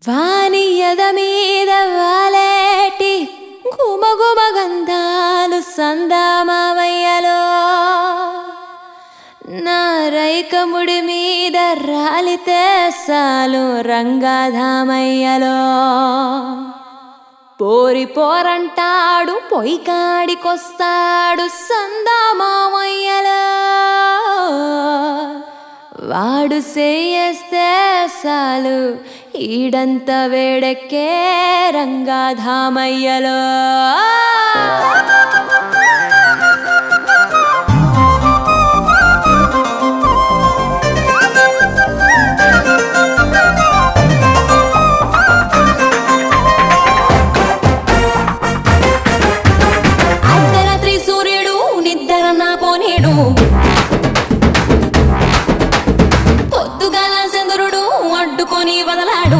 వానియద మీద వాలేటి గుమగుమ గంధాలు సందామావయ్యలో నా రైకముడి మీద రాలితే సాలు రంగాధామయ్యలో పోరి పోరంటాడు పొయ్యి కాడికొస్తాడు సందామామయ్యలో వాడు సేయేస్తే సాలు ఈడంత వేడెక్కే రంగాధామయ్యలో అర్ధరాత్రి సూర్యుడు నిద్ర నా పోనేడు పొద్దుగాల చంద్రుడు అడ్డుకొని వదలాడు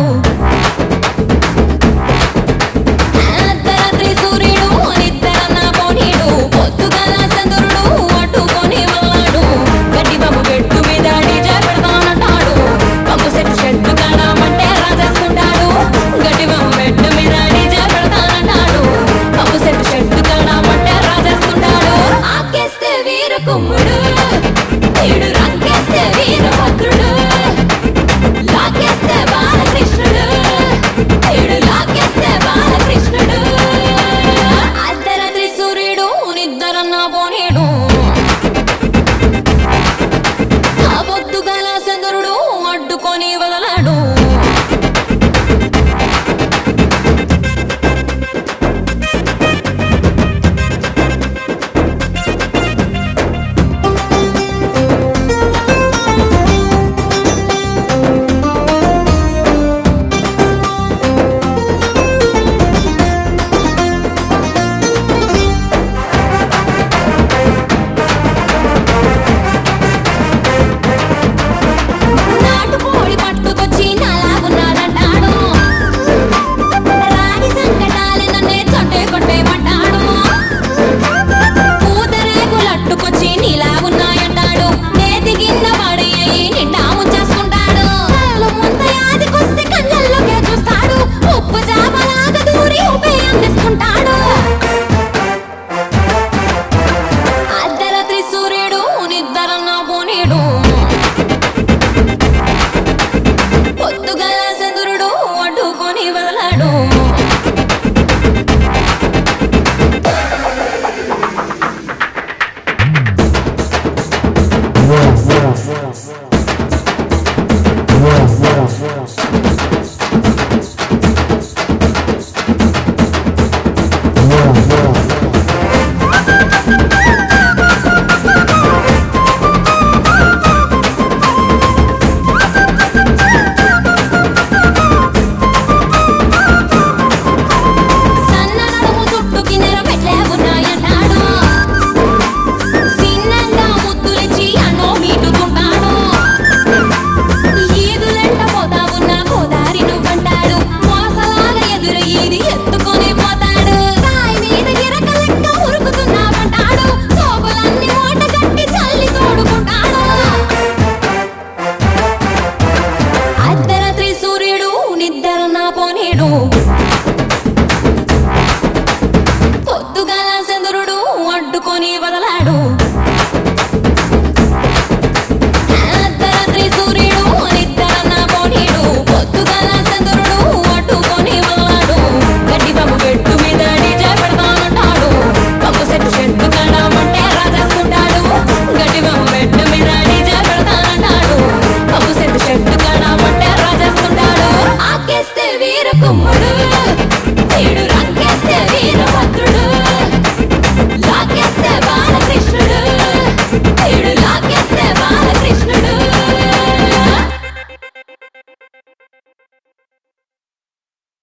అర్ధరాత్రి సూర్యుడు నిద్ర నా పోనీడు పొద్దుగాల చంద్రుడు అడ్డుకొని వదలాడు గడ్డి బాబు పెట్టు మీద డీజే పెడతానంటాడు బాబు సెట్ షెడ్ కాడమంటే రాజేసుకుంటాడు గడ్డి బాబు పెట్టు మీద డీజే పెడతానంటాడు బాబు సెట్ షెడ్ కాడమంటే రాజేసుకుంటాడు ఆకేస్తే వీర కుమ్ముడు వీడు రంకేస్తే వీరభద్రుడు లాగేస్తే బాలకృష్ణుడు వీడు లాగేస్తే బాలకృష్ణుడు అర్ధరాత్రి సూర్యుడు నిద్రన్న పోనీడు ఆ పొద్దుగాల చంద్రుడు అడ్డుకొని వదలాడు నాటుకోడి పట్టుకొచ్చి నలాగున్నాడంటాడు రాని సంకటాలు నన్నే చొట్టే కొట్టే పడ్డాడు పూతరేకులట్టుకొచ్చి నీలాగున్నాయంటాడు నేతి కింద పడి నిండా ముంచేసుకుంటాడు కళ్ళు ముంత యాదికొస్తే కళ్ళల్లోకే చూస్తాడు ఉప్పు చాపలాగా దూరి ఉపే అందిస్తుంటాడు అర్ధరాత్రి సూర్యుడు నిద్రన్న పోనీడు పొద్దుగల చంద్రుడు అడ్డుకొని వదలాడు సన్న నడుము చుట్టూ కిన్నెర మెట్లే ఉన్నాయన్నాడు సిన్నంగా ముద్దులిచ్చి అన్నో మీటుతుంటాడు ఈదులెంట పోతా ఉన్న గోదారి నువ్వంటాడు మోసలాగా ఎదురు ఈది ఎత్తుకొని పోతాడు రాయి మీద గిరక లెక్క ఉరుకుతున్నావంటాడు సోపులన్నీ మూట కట్టి చల్లి తోడుకుంటాడు అర్ధరాత్రి సూర్యుడు నిద్ర నా పోనీడు పొద్దుగాల చంద్రుడు అడ్డుకొని వదలాడు అర్ధరాత్రి సూర్యుడు నిద్ర నా పోనీడు పొద్దుగాల చంద్రుడు అడ్డుకొని వదలాడు గడ్డి బాబు పెట్టు మీద డీజే పెడతానంటాడు బాబు సెట్ షెడ్ కాడమంటే రాజేసుకుంటాడు గడ్డి బాబు పెట్టు మీద డీజే పెడతానంటాడు బాబు సెట్ షెడ్ కాడమంటే రాజేసుకుంటాడు ఆకేస్తే వీర కుమ్ముడు వీడు రంకే